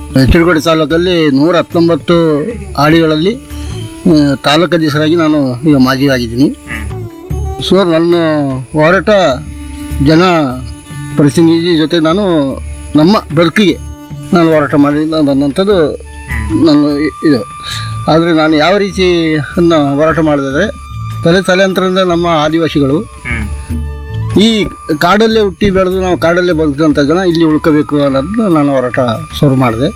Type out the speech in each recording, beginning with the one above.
ಚಿರಗೋಡಿ ತಾಲೂಕಲ್ಲಿ ನೂರ ಹತ್ತೊಂಬತ್ತು ಹಾಡಿಗಳಲ್ಲಿ ಆ, ತಾಲೂಕು ಅಧ್ಯಕ್ಷರಾಗಿ ನಾನು ಈಗ ಮಾಜಿ ಆಗಿದ್ದೀನಿ ಸೊ ನನ್ನ ಹೋರಾಟ ಜನ ಪ್ರತಿನಿಧಿ ಜೊತೆ ನಾನು ನಮ್ಮ ಬದುಕಿಗೆ ನಾನು ಹೋರಾಟ ಮಾಡಿ ಬಂದಂಥದ್ದು ನನ್ನ ಇ- ಇದು ಆದರೆ ನಾನು ಯಾವ ರೀತಿ ಅನ್ನ ಹೋರಾಟ ಮಾಡಿದ್ರೆ ತಲೆ ತಲೆಂತರದಿಂದ ನಮ್ಮ ಆದಿವಾಸಿಗಳು ಈ ಕಾಡಲ್ಲೇ ಹುಟ್ಟಿ ಬೆಳೆದು ನಾವು ಕಾಡಲ್ಲೇ ಬದುಕಿದಂಥ ಜನ ಇಲ್ಲಿ ಉಳ್ಕೋಬೇಕು ಅನ್ನೋದನ್ನ ನಾನು ಹೋರಾಟ ಶುರು ಮಾಡಿದೆ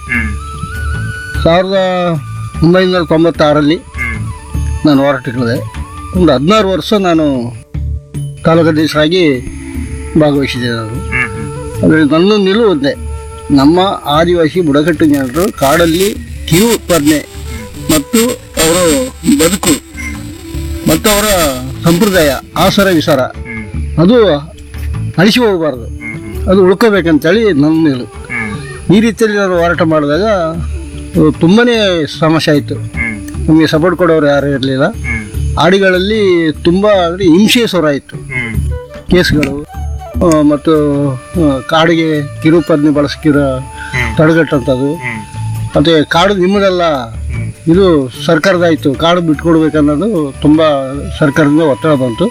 ಸಾವಿರದ ಒಂಬೈನೂರ ತೊಂಬತ್ತಾರರಲ್ಲಿ ನಾನು ಹೋರಾಟ ಇಳಿದೆ ಒಂದು ಹದಿನಾರು ವರ್ಷ ನಾನು ತಾಲೂಕಾಧ್ಯಕ್ಷರಾಗಿ ಭಾಗವಹಿಸಿದೆ ನಾನು ಅಂದರೆ ನನ್ನ ನಿಲುವು ಒಂದೇ ನಮ್ಮ ಆದಿವಾಸಿ ಬುಡಕಟ್ಟು ಜನರು ಕಾಡಲ್ಲಿ ಕಿರು ಉತ್ಪಾದನೆ ಮತ್ತು ಅವರ ಬದುಕು ಮತ್ತು ಅವರ ಸಂಪ್ರದಾಯ ಆಸರ ವಿಚಾರ ಅದು ಅಳಿಸಿ ಹೋಗಬಾರ್ದು ಅದು ಉಳ್ಕೋಬೇಕಂತೇಳಿ ನನ್ನ ನಿಲುವು ಈ ರೀತಿಯಲ್ಲಿ ನಾನು ಹೋರಾಟ ಮಾಡಿದಾಗ ತುಂಬಾ ಸಮಸ್ಯೆ ಆಯಿತು ನಮಗೆ ಸಪೋರ್ಟ್ ಕೊಡೋರು ಯಾರೂ ಇರಲಿಲ್ಲ ಆಡಿಗಳಲ್ಲಿ ತುಂಬ ಅಂದರೆ ಹಿಂಸೆ ಸ್ವರಾಯಿತು ಕೇಸ್ಗಳು ಆ, ಮತ್ತು ಆ, ಕಾಡಿಗೆ ಕಿರುಪದ್ನೆ ಬಳಸ್ಕಿರೋ ತಡೆಗಟ್ಟಂಥದ್ದು ಮತ್ತು ಕಾಡು ನಿಮ್ಮದಲ್ಲ ಇದು ಸರ್ಕಾರದಾಯಿತು ಕಾಡು ಬಿಟ್ಕೊಡ್ಬೇಕನ್ನೋದು ತುಂಬ ಸರ್ಕಾರದಿಂದ ಒತ್ತಡ ಬಂತು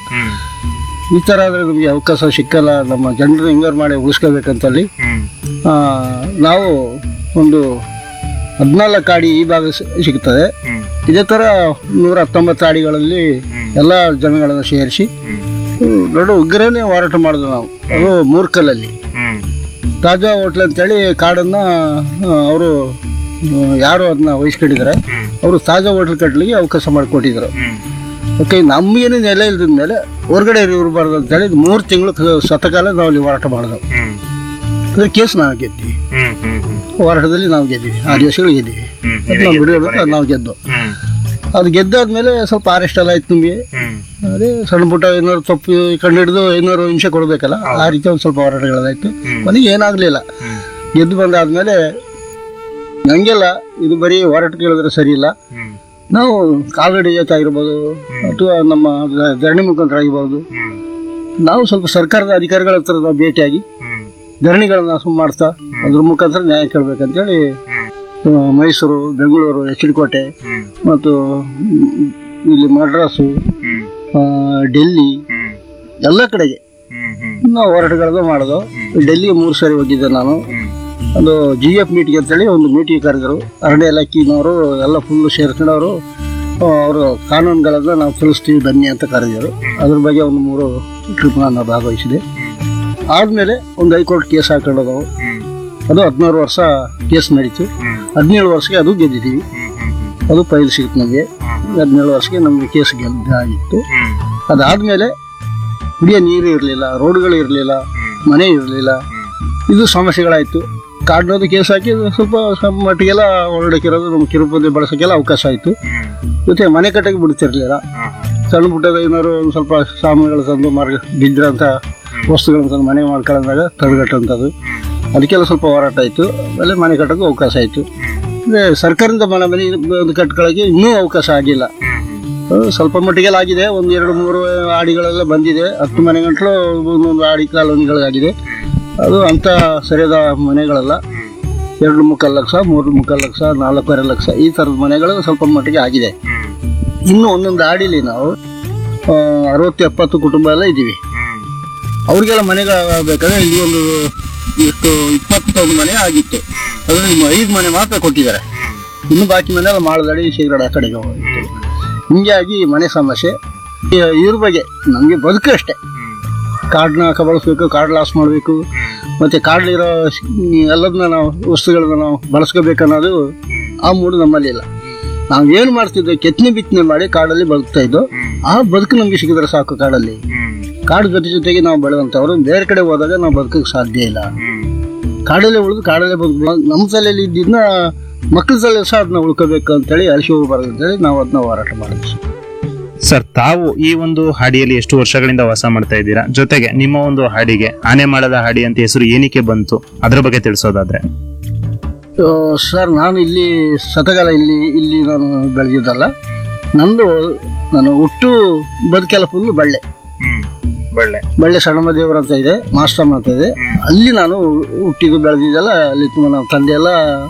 ಈ ಥರ ಆದರೆ ನಮಗೆ ಅವಕಾಶ ಸಿಕ್ಕಲ್ಲ ನಮ್ಮ ಜನರನ್ನ ಹೆಂಗಾರು ಮಾಡಿ ಉಳಿಸ್ಕೋಬೇಕಂತಲ್ಲಿ ಆ, ನಾವು ಒಂದು ಹದಿನಾಲ್ಕು ಆಡಿ ಈ ಭಾಗ ಸಿ- ಸಿಗ್ತದೆ ಇದೇ ಥರ ನೂರ ಹತ್ತೊಂಬತ್ತು ಆಡಿಗಳಲ್ಲಿ ಎಲ್ಲ ಜನಗಳನ್ನು ಸೇರಿಸಿ ದೊಡ್ಡ ಉಗ್ರನೇ ಹೋರಾಟ ಮಾಡಿದ್ವಿ ನಾವು ಅದು ಮೂರ್ಕಲಲ್ಲಿ ತಾಜಾ ಹೋಟ್ಲ್ ಅಂತೇಳಿ ಕಾಡನ್ನು ಅವರು ಯಾರು ಅದನ್ನ ವಹಿಸ್ಕೊಂಡಿದ್ದಾರೆ ಅವರು ತಾಜಾ ಹೋಟ್ಲ್ ಕಟ್ಟಲಿಕ್ಕೆ ಅವಕಾಶ ಮಾಡಿಕೊಟ್ಟಿದ್ರು ಓಕೆ ನಮಗೇನು ನೆಲೆ ಇಲ್ದ ಮೇಲೆ ಹೊರಗಡೆ ಇರಬಾರ್ದು ಅಂತೇಳಿ ಮೂರು ತಿಂಗಳು ಸತಕಾಲ ನಾವು ಅಲ್ಲಿ ಹೋರಾಟ ಮಾಡಿದೆವು ಅದ್ರ ಕೇಸ್ ನಾವು ಗೆದ್ದಿವಿ ಹೋರಾಟದಲ್ಲಿ ನಾವು ಗೆದ್ದಿವಿ ಆದಿವಾಸಿಗಳು ಗೆದ್ದಿವಿ ಅದು ನಾವು ಬಿಡೋದಕ್ಕೆ ಅದು ನಾವು ಗೆದ್ದು ಅದು ಗೆದ್ದಾದ್ಮೇಲೆ ಸ್ವಲ್ಪ ಅರೆಸ್ಟ್ ಎಲ್ಲ ಆಯ್ತು ನಮಗೆ ಅದೇ ಸಣ್ಣ ಪುಟ್ಟ ಏನಾದ್ರು ತಪ್ಪು ಕಂಡು ಹಿಡಿದು ಏನಾದ್ರು ಹಿಂಸೆ ಕೊಡಬೇಕಲ್ಲ ಆ ರೀತಿ ಒಂದು ಸ್ವಲ್ಪ ಹೋರಾಟಗಳಾಯ್ತು ಕೊನೆಗೆ ಏನಾಗಲಿಲ್ಲ ಗೆದ್ದು ಬಂದಾದ್ಮೇಲೆ ಹಂಗೆಲ್ಲ ಇದು ಬರೀ ಹೋರಾಟ ಕೇಳಿದ್ರೆ ಸರಿ ಇಲ್ಲ ನಾವು ಕಾಲ್ಗಡಿ ಜೊತೆ ಆಗಿರ್ಬೋದು ಅಥವಾ ನಮ್ಮ ದ- ಧರಣಿ ಮುಖಾಂತರ ಆಗಿರ್ಬೋದು ನಾವು ಸ್ವಲ್ಪ ಸರ್ಕಾರದ ಅಧಿಕಾರಿಗಳ ಹತ್ರ ನಾವು ಭೇಟಿಯಾಗಿ ಧರಣಿಗಳನ್ನ ಸುಮ್ಮ ಮಾಡ್ತಾ ಅದ್ರ ಮುಖಾಂತರ ನ್ಯಾಯ ಕೇಳಬೇಕಂತೇಳಿ ಆ, ಮೈಸೂರು ಬೆಂಗಳೂರು ಎಚ್ ಡಿ ಕೋಟೆ ಮತ್ತು ಮ್, ಇಲ್ಲಿ ಮಡ್ರಾಸು ಆ, ಡೆಲ್ಲಿ ಎಲ್ಲ ಕಡೆಗೆ ನಾವು ಹೋರಾಟಗಳನ್ನ ಮಾಡೋದು ಡೆಲ್ಲಿಗೆ ಮೂರು ಸಾರಿ ಹೋಗಿದ್ದೆ ನಾನು ಅದು ಜಿ ಎಫ್ ಮೀಟಿಂಗ್ ಅಂತೇಳಿ ಒಂದು ಮೀಟಿಂಗ್ ಕರೆದರು ಅರಣ್ಯ ಇಲಾಖೆನವರು ಎಲ್ಲ ಫುಲ್ಲು ಸೇರ್ಕೊಂಡವರು ಅವರು ಕಾನೂನುಗಳನ್ನು ನಾವು ತಿಳಿಸ್ತೀವಿ ಬನ್ನಿ ಅಂತ ಕರೆದಿದ್ರು ಅದ್ರ ಬಗ್ಗೆ ಒಂದು ಮೂರು ಟ್ರಿಪ್ ನಾನು ಭಾಗವಹಿಸಿದೆ ಆದಮೇಲೆ ಒಂದು ಹೈಕೋರ್ಟ್ ಕೇಸ್ ಹಾಕೊಂಡು ನಾವು ಅದು ಹದಿನಾರು ವರ್ಷ ಕೇಸ್ ನಡೀತು ಹದಿನೇಳು ವರ್ಷಕ್ಕೆ ಅದು ಗೆದ್ದಿದ್ದೀವಿ ಅದು ಫೈಲ್ ಸಿಗುತ್ತೆ ನಮಗೆ ಹದಿನೇಳು ವರ್ಷಕ್ಕೆ ನಮಗೆ ಕೇಸ್ ಗೆದ್ದಾಗಿತ್ತು ಅದಾದಮೇಲೆ ಕುಡಿಯೋ ನೀರು ಇರಲಿಲ್ಲ ರೋಡ್ಗಳು ಇರಲಿಲ್ಲ ಮನೆ ಇರಲಿಲ್ಲ ಇದು ಸಮಸ್ಯೆಗಳಾಯಿತು ಕಾಡ್ನೋದು ಕೇಸ್ ಹಾಕಿ ಸ್ವಲ್ಪ ಸ್ವಲ್ಪ ಮಟ್ಟಿಗೆಲ್ಲ ಹೊರಡಕ್ಕಿರೋದು ನಮ್ಮ ಕಿರುಪತಿ ಬಳಸೋಕ್ಕೆಲ್ಲ ಅವಕಾಶ ಆಯಿತು ಜೊತೆ ಮನೆ ಕಟ್ಟಕ್ಕೆ ಬಿಡ್ತಿರ್ಲಿಲ್ಲ ಸಣ್ಣ ಪುಟ್ಟದ ಏನಾದ್ರು ಒಂದು ಸ್ವಲ್ಪ ಸಾಮಾನುಗಳು ತಂದು ಮಾರ್ಗ ಬಿದ್ದಿರೋಂಥ ವಸ್ತುಗಳನ್ನ ತಂದು ಮನೆ ಮಾಡ್ಕೊಳ್ಳೋದಾಗ ತಡೆಗಟ್ಟಂಥದ್ದು ಅದಕ್ಕೆಲ್ಲ ಸ್ವಲ್ಪ ಹೋರಾಟ ಆಯಿತು ಆಮೇಲೆ ಮನೆ ಕಟ್ಟೋಕ್ಕೂ ಅವಕಾಶ ಆಯಿತು ಅಂದರೆ ಸರ್ಕಾರದಿಂದ ಮನೆ ಮನೆ ಒಂದು ಕಟ್ಕೊಳ್ಳೋಕ್ಕೆ ಇನ್ನೂ ಅವಕಾಶ ಆಗಿಲ್ಲ ಅದು ಸ್ವಲ್ಪ ಮಟ್ಟಿಗೆಲ್ಲ ಆಗಿದೆ ಒಂದು ಎರಡು ಮೂರು ಆಡಿಗಳೆಲ್ಲ ಬಂದಿದೆ ಹತ್ತು ಮನೆ ಗಂಟಲು ಒಂದೊಂದು ಆಡಿ ಕಾಲೋನಿಗಳಾಗಿದೆ ಅದು ಅಂಥ ಸರಿಯಾದ ಮನೆಗಳಲ್ಲ ಎರಡು ಮುಕ್ಕಾಲು ಲಕ್ಷ ಮೂರು ಮುಕ್ಕಾಲು ಲಕ್ಷ ನಾಲ್ಕೂವರೆ ಲಕ್ಷ ಈ ಥರದ ಮನೆಗಳು ಸ್ವಲ್ಪ ಮಟ್ಟಿಗೆ ಆಗಿದೆ ಇನ್ನು ಒಂದೊಂದು ಆಡಿಲಿ ನಾವು ಆ, ಅರವತ್ತು ಎಪ್ಪತ್ತು ಕುಟುಂಬ ಎಲ್ಲ ಇದ್ದೀವಿ ಅವ್ರಿಗೆಲ್ಲ ಮನೆಗಳಾಗಬೇಕಾದ್ರೆ ಇಲ್ಲಿ ಒಂದು ಎಷ್ಟು ಇಪ್ಪತ್ತೊಂದು ಮನೆ ಆಗಿತ್ತು ಅದರಲ್ಲಿ ಐದು ಮನೆ ಮಾತ್ರ ಕೊಟ್ಟಿದ್ದಾರೆ ಇನ್ನು ಬಾಕಿ ಮನೆ ಎಲ್ಲ ಮಾಳದಡಿ ಶೀಘ್ರ ಆ ಕಡೆಗೆ ಹೋಗಿತ್ತು ಹಿಂಗಾಗಿ ಮನೆ ಸಮಸ್ಯೆ ಈ- ಇದ್ರ ಬಗ್ಗೆ ನಮಗೆ ಬದುಕು ಅಷ್ಟೇ ಕಾಡನ್ನ ಕಬಳಿಸ್ಬೇಕು ಕಾಡು ಲಾಸ್ ಮಾಡಬೇಕು ಮತ್ತು ಕಾಡಲ್ಲಿರೋ ಎಲ್ಲದನ್ನ ನಾವು ವಸ್ತುಗಳನ್ನ ನಾವು ಬಳಸ್ಕೋಬೇಕು ಅನ್ನೋದು ಆ ಮೂಡು ನಮ್ಮಲ್ಲಿಲ್ಲ ನಾವು ಏನು ಮಾಡ್ತಿದ್ವಿ ಕೆತ್ತನೆ ಬಿತ್ತನೆ ಮಾಡಿ ಕಾಡಲ್ಲಿ ಬದುಕ್ತಾ ಇದ್ದೋ ಆ ಬದುಕು ನಮಗೆ ಸಿಗಿದ್ರೆ ಸಾಕು ಕಾಡಲ್ಲಿ ಕಾಡು ಜೊತೆ ಜೊತೆಗೆ ನಾವು ಬೆಳೆದಂಥವ್ರು ಬೇರೆ ಕಡೆ ಹೋದಾಗ ನಾವು ಬದುಕಕ್ಕೆ ಸಾಧ್ಯ ಇಲ್ಲ ಕಾಡಲ್ಲೇ ಉಳಿದು ಕಾಡಲ್ಲೇ ಬದುಕು ನಮ್ಮ ತಲೆಯಲ್ಲಿ ಇದ್ದಿದ್ದನ್ನ ಮಕ್ಕಳ ತಲೆ ಸಹ ಅದನ್ನ ಉಳ್ಕೋಬೇಕು ಅಂತೇಳಿ ಅಳಿಸಿ ಹೋಗ್ಬಾರ್ದು ಅಂತೇಳಿ ನಾವು ಅದನ್ನ ಹೋರಾಟ ಮಾಡಿದ್ವಿ ಸರ್ ತಾವು ಈ ಒಂದು ಹಾಡಿಯಲ್ಲಿ ಎಷ್ಟು ವರ್ಷಗಳಿಂದ ವಾಸ ಮಾಡ್ತಾ ಇದ್ದೀರಾ ಜೊತೆಗೆ ನಿಮ್ಮ ಒಂದು ಹಾಡಿಗೆ ಆನೆ ಮಾಡದ ಹಾಡಿ ಅಂತ ಹೆಸರು ಏನಕ್ಕೆ ಬಂತು ಅದ್ರ ಬಗ್ಗೆ ತಿಳಿಸೋದಾದ್ರೆ ಆ, ಸರ್ ನಾನು ಇಲ್ಲಿ ಸತಗಾಲ ಇಲ್ಲಿ ಇಲ್ಲಿ ನಾನು ಬೆಳೆದಿದ್ದಲ್ಲ ನಂದು ನಾನು ಹುಟ್ಟು ಬದುಕೆಲ್ಲ ಫುಲ್ಲು ಬಳ್ಳೆ ಒಳ್ಳೆ ಬಳ್ಳೆ ಸಣ್ಣಮ್ಮ ದೇವರು ಅಂತ ಇದೆ ಮಾಸ್ಟರ್ ಅಂತ ಇದೆ ಅಲ್ಲಿ ನಾನು ಹುಟ್ಟಿದ್ದು ಬೆಳೆದಿದ್ದೆಲ್ಲ ಅಲ್ಲಿ ತುಂಬ ನಮ್ಮ ತಂದೆ ಎಲ್ಲ